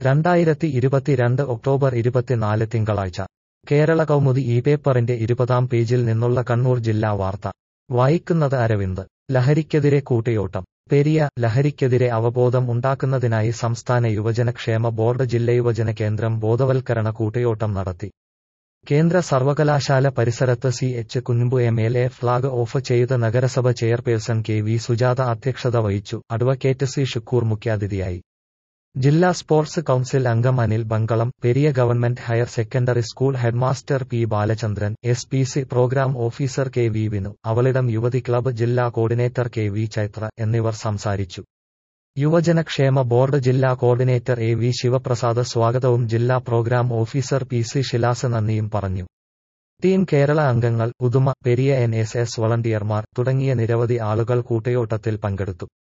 രണ്ടായിരത്തി ഇരുപത്തിരണ്ട് ഒക്ടോബർ ഇരുപത്തിനാല് തിങ്കളാഴ്ച കേരള കൗമുദി ഈ പേപ്പറിന്റെ ഇരുപതാം പേജിൽ നിന്നുള്ള കണ്ണൂർ ജില്ലാ വാർത്ത വായിക്കുന്നത് അരവിന്ദ് ലഹരിക്കെതിരെ കൂട്ടയോട്ടം പെരിയ ലഹരിക്കെതിരെ അവബോധം ഉണ്ടാക്കുന്നതിനായി സംസ്ഥാന യുവജനക്ഷേമ ബോർഡ് ജില്ലയുവജന കേന്ദ്രം ബോധവൽക്കരണ കൂട്ടയോട്ടം നടത്തി കേന്ദ്ര സർവകലാശാല പരിസരത്ത് C H Kunhambu M L A flag off ചെയ്ത് നഗരസഭ ചെയർപേഴ്സൺ കെ വി സുജാത അധ്യക്ഷത വഹിച്ചു അഡ്വക്കേറ്റ് സി ഷുക്കൂർ മുഖ്യാതിഥിയായി ജില്ലാ സ്പോർട്സ് കൌൺസിൽ അംഗം Anil Bankalam Periya government higher secondary school headmaster P Balachandran S P C programme officer K V Vinu Avalidam യുവതി ക്ലബ്ബ് ജില്ലാ കോർഡിനേറ്റർ കെ വി ചൈത്ര എന്നിവർ സംസാരിച്ചു യുവജനക്ഷേമ ബോർഡ് ജില്ലാ കോർഡിനേറ്റർ എ വി ശിവപ്രസാദ് സ്വാഗതവും ജില്ലാ programme officer P C Shilas നന്ദിയും പറഞ്ഞു ടീം കേരള അംഗങ്ങൾ Uduma Periya N S S വളണ്ടിയർമാർ തുടങ്ങിയ നിരവധി ആളുകൾ കൂട്ടയോട്ടത്തിൽ പങ്കെടുത്തു